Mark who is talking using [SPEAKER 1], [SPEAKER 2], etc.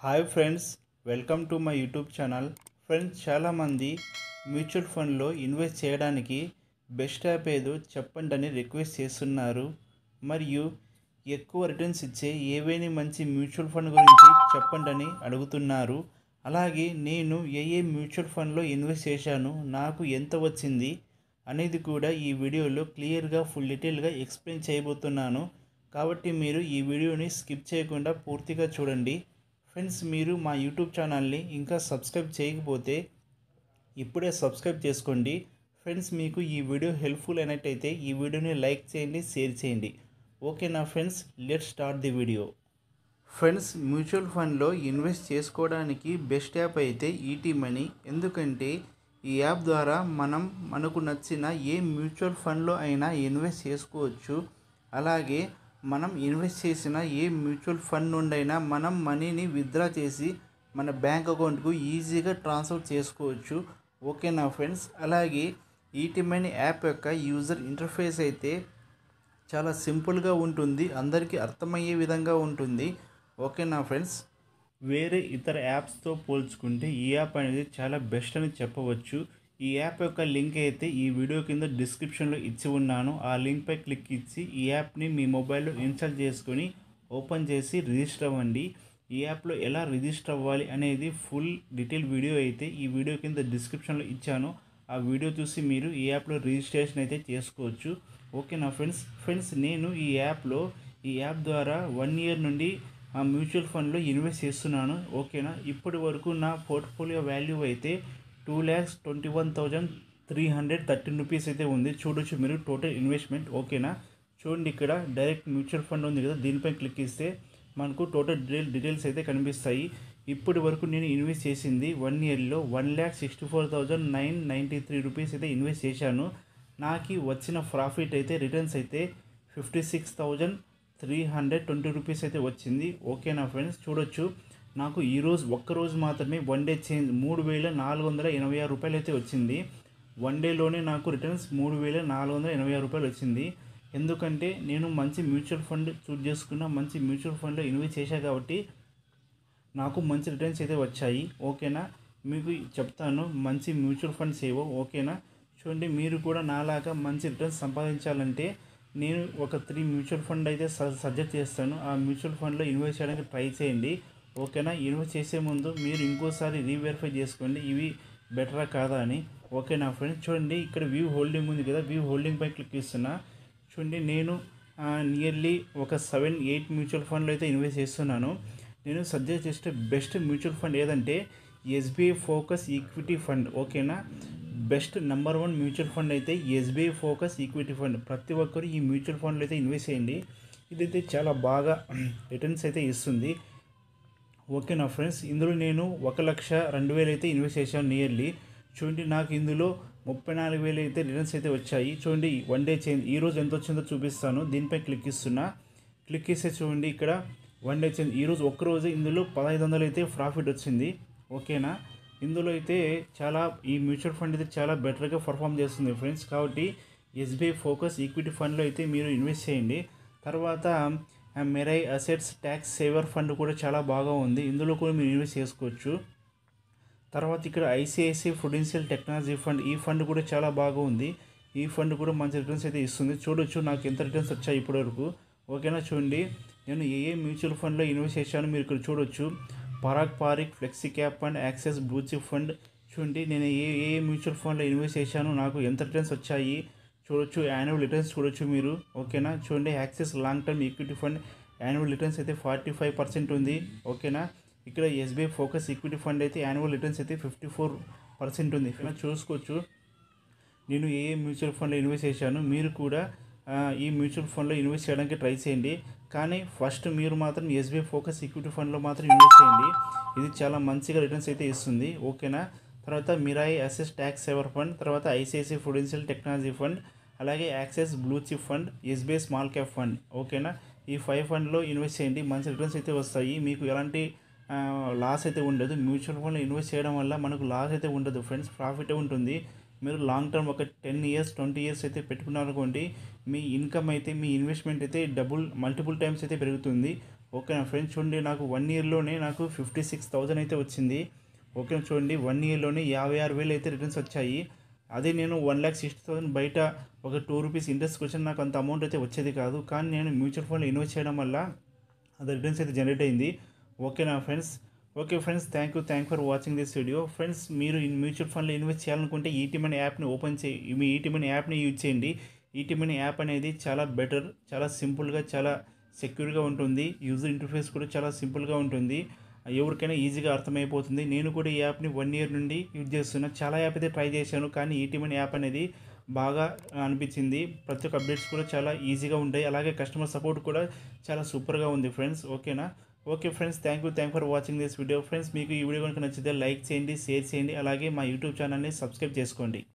[SPEAKER 1] hi friends welcome to my YouTube channel friends చాలామంది mutual ఫండ్లో invest చేయడానికి best app ఏదో చెప్పండి అని రిక్వెస్ట్ చేస్తున్నారు మరియు ఎక్కువ రిటర్న్స్ ఇచ్చే ఏవైనా మంచి మ్యూచువల్ ఫండ్ గురించి చెప్పండి అని అడుగుతున్నారు అలాగే నేను ఏ ఏ మ్యూచువల్ ఫండ్లో ఇన్వెస్ట్ చేశాను నాకు ఎంత వచ్చింది అనేది కూడా ఈ వీడియోలో క్లియర్గా ఫుల్ డీటెయిల్గా ఎక్స్ప్లెయిన్ చేయబోతున్నాను కాబట్టి మీరు ఈ వీడియోని స్కిప్ చేయకుండా పూర్తిగా చూడండి ఫ్రెండ్స్ మీరు మా యూట్యూబ్ ఛానల్ని ఇంకా సబ్స్క్రైబ్ చేయకపోతే ఇప్పుడే సబ్స్క్రైబ్ చేసుకోండి ఫ్రెండ్స్ మీకు ఈ వీడియో హెల్ప్ఫుల్ అయినట్టయితే ఈ వీడియోని లైక్ చేయండి షేర్ చేయండి ఓకేనా friends let start the video friends mutual ఫండ్లో ఇన్వెస్ట్ చేసుకోవడానికి బెస్ట్ యాప్ అయితే ఈటీ మనీ ఎందుకంటే ఈ యాప్ ద్వారా మనం మనకు నచ్చిన ఏ మ్యూచువల్ ఫండ్లో అయినా ఇన్వెస్ట్ చేసుకోవచ్చు అలాగే మనం ఇన్వెస్ట్ చేసిన ఏ మ్యూచువల్ ఫండ్ నుండైనా మనం మనీని విత్డ్రా చేసి మన బ్యాంక్ అకౌంట్కు ఈజీగా ట్రాన్స్ఫర్ చేసుకోవచ్చు ఓకేనా ఫ్రెండ్స్ అలాగే ఈటీ మనీ యాప్ యొక్క యూజర్ ఇంటర్ఫేస్ అయితే చాలా సింపుల్గా ఉంటుంది అందరికీ అర్థమయ్యే విధంగా ఉంటుంది ఓకేనా ఫ్రెండ్స్ వేరే ఇతర యాప్స్తో పోల్చుకుంటే ఈ యాప్ అనేది చాలా బెస్ట్ అని చెప్పవచ్చు ఈ యాప్ యొక్క లింక్ అయితే ఈ వీడియో కింద డిస్క్రిప్షన్లో ఇచ్చి ఉన్నాను ఆ లింక్పై క్లిక్ ఇచ్చి ఈ యాప్ని మీ మొబైల్లో ఇన్స్టాల్ చేసుకొని ఓపెన్ చేసి రిజిస్టర్ అవ్వండి ఈ యాప్లో ఎలా రిజిస్టర్ అవ్వాలి అనేది ఫుల్ డీటెయిల్ వీడియో అయితే ఈ వీడియో కింద డిస్క్రిప్షన్లో ఇచ్చాను ఆ వీడియో చూసి మీరు ఈ యాప్లో రిజిస్ట్రేషన్ అయితే చేసుకోవచ్చు ఓకేనా ఫ్రెండ్స్ ఫ్రెండ్స్ నేను ఈ యాప్లో ఈ యాప్ ద్వారా వన్ ఇయర్ నుండి ఆ మ్యూచువల్ ఫండ్లో ఇన్వెస్ట్ చేస్తున్నాను ఓకేనా ఇప్పటి వరకు నా పోర్ట్ఫోలియో వాల్యూ అయితే two lakhs twenty one thousand three hundred thirteen rupees అయితే ఉంది చూడొచ్చు మీరు టోటల్ ఇన్వెస్ట్మెంట్ ఓకేనా చూడండి ఇక్కడ డైరెక్ట్ మ్యూచువల్ ఫండ్ ఉంది కదా దీనిపై క్లిక్ ఇస్తే మనకు టోటల్ డీటెయిల్ డీటెయిల్స్ అయితే కనిపిస్తాయి ఇప్పటి వరకు నేను ఇన్వెస్ట్ చేసింది వన్ ఇయర్లో one lakh sixty four thousand nine ninety three rupees అయితే ఇన్వెస్ట్ చేశాను నాకు వచ్చిన ప్రాఫిట్ అయితే రిటర్న్స్ అయితే fifty six thousand three hundred twenty rupees అయితే వచ్చింది ఓకేనా ఫ్రెండ్స్ చూడొచ్చు నాకు ఈరోజు ఒక్కరోజు మాత్రమే వన్ డే చేంజ్ మూడు వేల నాలుగు వందల ఎనభై ఆరు రూపాయలు అయితే వచ్చింది వన్ డేలోనే నాకు రిటర్న్స్ మూడు వేల నాలుగు వందల ఎనభై ఆరు రూపాయలు వచ్చింది ఎందుకంటే నేను మంచి మ్యూచువల్ ఫండ్ చూజ్ చేసుకున్న మంచి మ్యూచువల్ ఫండ్లో ఇన్వెస్ట్ చేశాను కాబట్టి నాకు మంచి రిటర్న్స్ అయితే వచ్చాయి ఓకేనా మీకు చెప్తాను మంచి మ్యూచువల్ ఫండ్స్ ఏవో ఓకేనా చూడండి మీరు కూడా నాలాగా మంచి రిటర్న్స్ సంపాదించాలంటే నేను ఒక త్రీ మ్యూచువల్ ఫండ్ అయితే సజెస్ట్ చేస్తాను ఆ మ్యూచువల్ ఫండ్లో ఇన్వెస్ట్ చేయడానికి ట్రై చేయండి ఓకేనా ఇన్వెస్ట్ చేసే ముందు మీరు ఇంకోసారి రీవెరిఫై చేసుకోండి ఇవి బెటరా కాదా అని ఓకేనా ఫ్రెండ్స్ చూడండి ఇక్కడ వ్యూ హోల్డింగ్ ఉంది కదా వ్యూ హోల్డింగ్ పై క్లిక్ ఇస్తున్నా చూడండి నేను నియర్లీ ఒక సెవెన్ ఎయిట్ మ్యూచువల్ ఫండ్లో అయితే ఇన్వెస్ట్ చేస్తున్నాను నేను సజెస్ట్ చేసే బెస్ట్ మ్యూచువల్ ఫండ్ ఏదంటే ఎస్బీఐ ఫోకస్ ఈక్విటీ ఫండ్ ఓకేనా best number one mutual fund అయితే ఎస్బీఐ ఫోకస్ ఈక్విటీ ఫండ్ ప్రతి ఒక్కరు ఈ మ్యూచువల్ ఫండ్లో అయితే ఇన్వెస్ట్ చేయండి ఇదైతే చాలా బాగా రిటర్న్స్ అయితే ఇస్తుంది ఓకే నా ఫ్రెండ్స్ ఇందులో నేను ఒక లక్ష రెండు వేలు అయితే ఇన్వెస్ట్ చేశాను నియర్లీ చూడండి నాకు ఇందులో ముప్పై నాలుగు వేలు అయితే రిటర్న్స్ అయితే వచ్చాయి చూడండి వన్ డే చేంజ్ ఈరోజు ఎంత వచ్చిందో చూపిస్తాను దీనిపై క్లిక్ ఇస్తున్నా క్లిక్ చేస్తే చూడండి ఇక్కడ వన్ డే చేంజ్ ఈరోజు ఒక్కరోజు ఇందులో పదహైదు వందలు అయితే ప్రాఫిట్ వచ్చింది ఓకేనా ఇందులో అయితే చాలా ఈ మ్యూచువల్ ఫండ్ అయితే చాలా బెటర్గా పర్ఫామ్ చేస్తుంది ఫ్రెండ్స్ కాబట్టి ఎస్బీఐ ఫోకస్ ఈక్విటీ ఫండ్లో అయితే మీరు ఇన్వెస్ట్ చేయండి తర్వాత Mirae assets tax saver fund కూడా చాలా బాగా ఉంది ఇందులో కూడా మీరు ఇన్వెస్ట్ చేసుకోవచ్చు తర్వాత ఇక్కడ ఐసిఐసిఐ ఫుడెన్షియల్ టెక్నాలజీ ఫండ్ ఈ ఫండ్ కూడా చాలా బాగా ఉంది ఈ ఫండ్ కూడా మంచి రిటర్న్స్ అయితే ఇస్తుంది చూడొచ్చు నాకు ఎంత రిటర్న్స్ వచ్చాయి ఇప్పటివరకు ఓకేనా చూడండి నేను ఏ ఏ మ్యూచువల్ ఫండ్లో ఇన్వెస్ట్ చేశాను మీరు ఇక్కడ చూడొచ్చు Parag Parikh flexi cap fund Axis bluechip fund చూడండి నేను ఏ ఏ మ్యూచువల్ ఫండ్లో ఇన్వెస్ట్ చేశాను నాకు ఎంత రిటర్న్స్ వచ్చాయి చూడొచ్చు యాన్యువల్ రిటర్న్స్ చూడొచ్చు మీరు ఓకేనా చూడండి Axis long term equity fund annual returns అయితే ఫార్టీ ఫైవ్ పర్సెంట్ ఉంది ఓకేనా ఇక్కడ ఎస్బీఐ ఫోకస్ ఈక్విటీ ఫండ్ అయితే యాన్యువల్ రిటర్న్స్ అయితే ఫిఫ్టీ ఫోర్ పర్సెంట్ ఉంది చూసుకోవచ్చు నేను ఏ ఏ మ్యూచువల్ ఫండ్లో ఇన్వెస్ట్ చేశాను మీరు కూడా ఈ మ్యూచువల్ ఫండ్లో ఇన్వెస్ట్ చేయడానికి ట్రై చేయండి కానీ ఫస్ట్ మీరు మాత్రం ఎస్బీఐ ఫోకస్ ఈక్విటీ ఫండ్లో మాత్రం ఇన్వెస్ట్ చేయండి ఇది చాలా మంచిగా రిటర్న్స్ అయితే ఇస్తుంది ఓకేనా తర్వాత మిరాయి అసెస్ ట్యాక్స్ సేవర్ ఫండ్ తర్వాత ఐసిఐసిఐ ఫుడెన్షియల్ టెక్నాలజీ ఫండ్ అలాగే Axis blue chip fund SBI small cap fund ఓకేనా ఈ ఫైవ్ ఫండ్లో ఇన్వెస్ట్ చేయండి మంచి రిటర్న్స్ అయితే వస్తాయి మీకు ఎలాంటి లాస్ అయితే ఉండదు మ్యూచువల్ ఫండ్లో ఇన్వెస్ట్ చేయడం వల్ల మనకు లాస్ అయితే ఉండదు ఫ్రెండ్స్ ప్రాఫిట్ ఉంటుంది మీరు లాంగ్ టర్మ్ ఒక టెన్ ఇయర్స్ ట్వంటీ ఇయర్స్ అయితే పెట్టుకున్నారనుకోండి మీ ఇన్కమ్ అయితే మీ ఇన్వెస్ట్మెంట్ అయితే డబుల్ మల్టిపుల్ టైమ్స్ అయితే పెరుగుతుంది ఓకేనా ఫ్రెండ్స్ చూడండి నాకు వన్ ఇయర్లోనే నాకు ఫిఫ్టీ సిక్స్ థౌజండ్ అయితే వచ్చింది ఓకేనా చూడండి వన్ ఇయర్లోనే యాభై ఆరు వేలు అయితే రిటర్న్స్ వచ్చాయి అదే నేను వన్ ల్యాక్ సిక్స్టీ థౌసండ్ బయట ఒక టూ రూపీస్ ఇంట్రెస్ట్ వచ్చిన నాకు అంత అమౌంట్ అయితే వచ్చేది కాదు కానీ నేను మ్యూచువల్ ఫండ్లో ఇన్వెస్ట్ చేయడం వల్ల అది రిటర్న్స్ అయితే జనరేట్ అయింది ఓకేనా friends okay friends thank you thank for watching this video friends మీరు ఈ మ్యూచువల్ ఫండ్లో ఇన్వెస్ట్ చేయాలనుకుంటే ఈటీమనీ యాప్ని ఓపెన్ చేయి మీ ఈటీమనీ యాప్ని యూజ్ చేయండి ఈటీమనీ యాప్ అనేది చాలా బెటర్ చాలా సింపుల్గా చాలా సెక్యూర్గా ఉంటుంది యూజర్ ఇంటర్ఫేస్ కూడా చాలా సింపుల్గా ఉంటుంది ఎవరికైనా ఈజీగా అర్థమైపోతుంది నేను కూడా ఈ యాప్ని వన్ ఇయర్ నుండి యూజ్ చేస్తున్నా చాలా యాప్ అయితే ట్రై చేశాను కానీ ఈటీమనీ యాప్ అనేది బాగా అనిపించింది ప్రతి ఒక్క అప్డేట్స్ కూడా చాలా ఈజీగా ఉంటాయి అలాగే కస్టమర్ సపోర్ట్ కూడా చాలా సూపర్గా ఉంది ఫ్రెండ్స్ ఓకేనా okay friends thank you thank for watching this video friends మీకు ఈ వీడియో కనుక నచ్చితే లైక్ చేయండి షేర్ చేయండి అలాగే మా యూట్యూబ్ ఛానల్ని సబ్స్క్రైబ్ చేసుకోండి